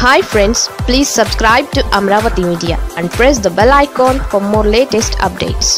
hi friends please subscribe to Amaravati media and press the bell icon for more latest updates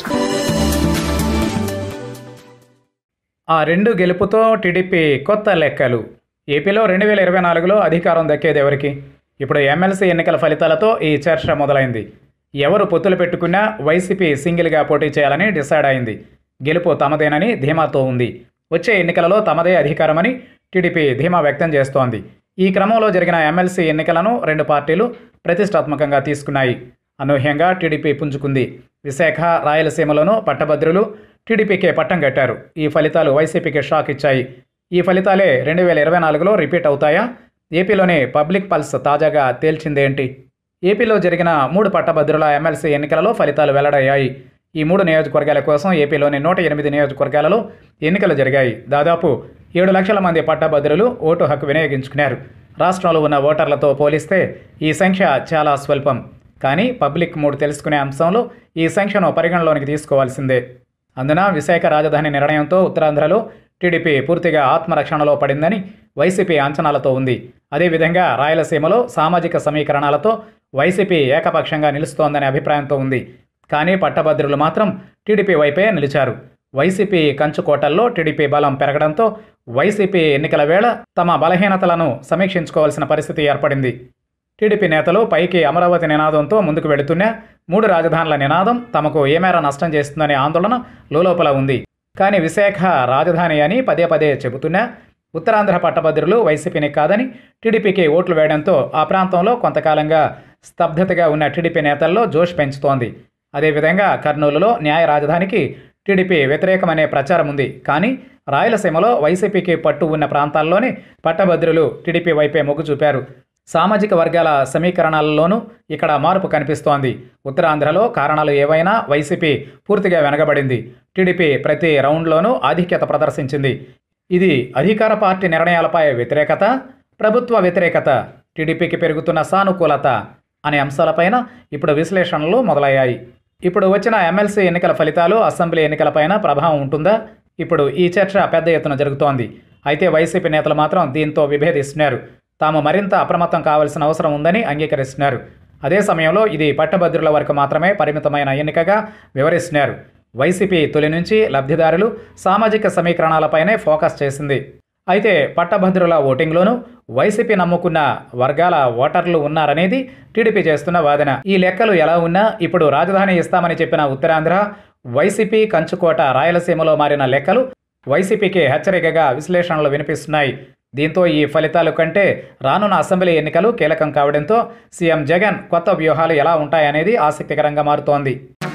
ఆ రెండు గెలుపుతో TDP కొత్త లెక్కలు ఏపీలో రెండు వేల ఇరవై నాలుగులో అధికారం దక్కేది ఎవరికి ఇప్పుడు ఎమ్మెల్సీ ఎన్నికల ఫలితాలతో ఈ చర్చ మొదలైంది ఎవరు పొత్తులు పెట్టుకున్నా వైసీపీ సింగిల్గా పోటీ చేయాలని డిసైడ్ అయింది గెలుపు తమదేనని ధీమాతో ఉంది వచ్చే ఎన్నికలలో తమదే అధికారమని టీడీపీ ధీమా వ్యక్తం చేస్తోంది ఈ క్రమంలో జరిగిన ఎమ్మెల్సీ ఎన్నికలను రెండు పార్టీలు ప్రతిష్టాత్మకంగా తీసుకున్నాయి అనూహ్యంగా టీడీపీ పుంజుకుంది విశాఖ రాయలసీమలోనూ పట్టభద్రులు టీడీపీకే పట్టం కట్టారు ఈ ఫలితాలు వైసీపీకి షాక్ ఇచ్చాయి ఈ ఫలితాలే రెండు వేల ఇరవై నాలుగులో రిపీట్ అవుతాయా ఏపీలోని పబ్లిక్ పల్స్ తాజాగా తేల్చిందేంటి ఏపీలో జరిగిన మూడు పట్టభద్రుల ఎమ్మెల్సీ ఎన్నికలలో ఫలితాలు వెల్లడయ్యాయి ఈ మూడు నియోజకవర్గాల కోసం ఏపీలోని నూట ఎనిమిది నియోజకవర్గాలలో ఎన్నికలు జరిగాయి దాదాపు ఏడు లక్షల మంది పట్టభద్రులు ఓటు హక్కు వినియోగించుకున్నారు రాష్ట్రంలో ఉన్న ఓటర్లతో పోలిస్తే ఈ సంఖ్య చాలా స్వల్పం కానీ పబ్లిక్ మూడు తెలుసుకునే అంశంలో ఈ సంఖ్యను పరిగణలోనికి తీసుకోవాల్సిందే అందున విశాఖ రాజధాని నిర్ణయంతో ఉత్తరాంధ్రలో టీడీపీ పూర్తిగా ఆత్మరక్షణలో పడిందని వైసీపీ అంచనాలతో ఉంది అదేవిధంగా రాయలసీమలో సామాజిక సమీకరణాలతో వైసీపీ ఏకపక్షంగా నిలుస్తోందనే అభిప్రాయంతో ఉంది కానీ పట్టభద్రులు మాత్రం టీడీపీ వైపే నిలిచారు వైసీపీ కంచుకోటల్లో టీడీపీ బలం పెరగడంతో వైసీపీ ఎన్నికల వేళ తమ బలహీనతలను సమీక్షించుకోవాల్సిన పరిస్థితి ఏర్పడింది టీడీపీ నేతలు పైకి అమరావతి నినాదంతో ముందుకు వెళుతున్నా మూడు రాజధానుల నినాదం తమకు ఏమేర నష్టం చేస్తుందనే ఆందోళన లోలోపల ఉంది కానీ విశాఖ రాజధాని అని పదే పదే చెబుతున్నా ఉత్తరాంధ్ర పట్టభద్రులు వైసీపీని కాదని టీడీపీకి ఓట్లు వేయడంతో ఆ ప్రాంతంలో కొంతకాలంగా స్తబ్దతగా ఉన్న టీడీపీ నేతల్లో జోష్ పెంచుతోంది అదేవిధంగా కర్నూలులో న్యాయ రాజధానికి టీడీపీ వ్యతిరేకమనే ప్రచారం ఉంది కానీ రాయలసీమలో వైసీపీకి పట్టు ఉన్న ప్రాంతాల్లోనే పట్టభద్రులు టీడీపీ వైపే మొగ్గు చూపారు సామాజిక వర్గాల సమీకరణాలలోనూ ఇక్కడ మార్పు కనిపిస్తోంది ఉత్తరాంధ్రలో కారణాలు ఏవైనా వైసీపీ పూర్తిగా వెనకబడింది టీడీపీ ప్రతి రౌండ్లోనూ ఆధిక్యత ప్రదర్శించింది ఇది అధికార పార్టీ నిర్ణయాలపై వ్యతిరేకత ప్రభుత్వ వ్యతిరేకత టీడీపీకి పెరుగుతున్న సానుకూలత అనే అంశాలపైన ఇప్పుడు విశ్లేషణలు మొదలయ్యాయి ఇప్పుడు వచ్చిన ఎమ్మెల్సీ ఎన్నికల ఫలితాలు అసెంబ్లీ ఎన్నికలపైన ప్రభావం ఉంటుందా ఇప్పుడు ఈ చర్చ పెద్ద ఎత్తున జరుగుతోంది అయితే వైసీపీ నేతలు మాత్రం దీంతో విభేదిస్తున్నారు తాము మరింత అప్రమత్తం కావాల్సిన అవసరం ఉందని అంగీకరిస్తున్నారు అదే సమయంలో ఇది పట్టభద్రుల వరకు మాత్రమే పరిమితమైన ఎన్నికగా వివరిస్తున్నారు వైసీపీ తొలి నుంచి లబ్ధిదారులు సామాజిక సమీకరణాలపైనే ఫోకస్ చేసింది అయితే పట్టభద్రుల ఓటింగ్లోనూ వైసీపీ నమ్ముకున్న వర్గాల ఓటర్లు ఉన్నారనేది టీడీపీ చేస్తున్న వాదన ఈ లెక్కలు ఎలా ఉన్నా ఇప్పుడు రాజధాని ఇస్తామని చెప్పిన ఉత్తరాంధ్ర వైసీపీ కంచుకోట రాయలసీమలో మారిన లెక్కలు వైసీపీకి హెచ్చరికగా విశ్లేషణలు వినిపిస్తున్నాయి దీంతో ఈ ఫలితాలు కంటే రానున్న అసెంబ్లీ ఎన్నికలు కీలకం కావడంతో సీఎం జగన్ కొత్త వ్యూహాలు ఎలా ఉంటాయనేది ఆసక్తికరంగా మారుతోంది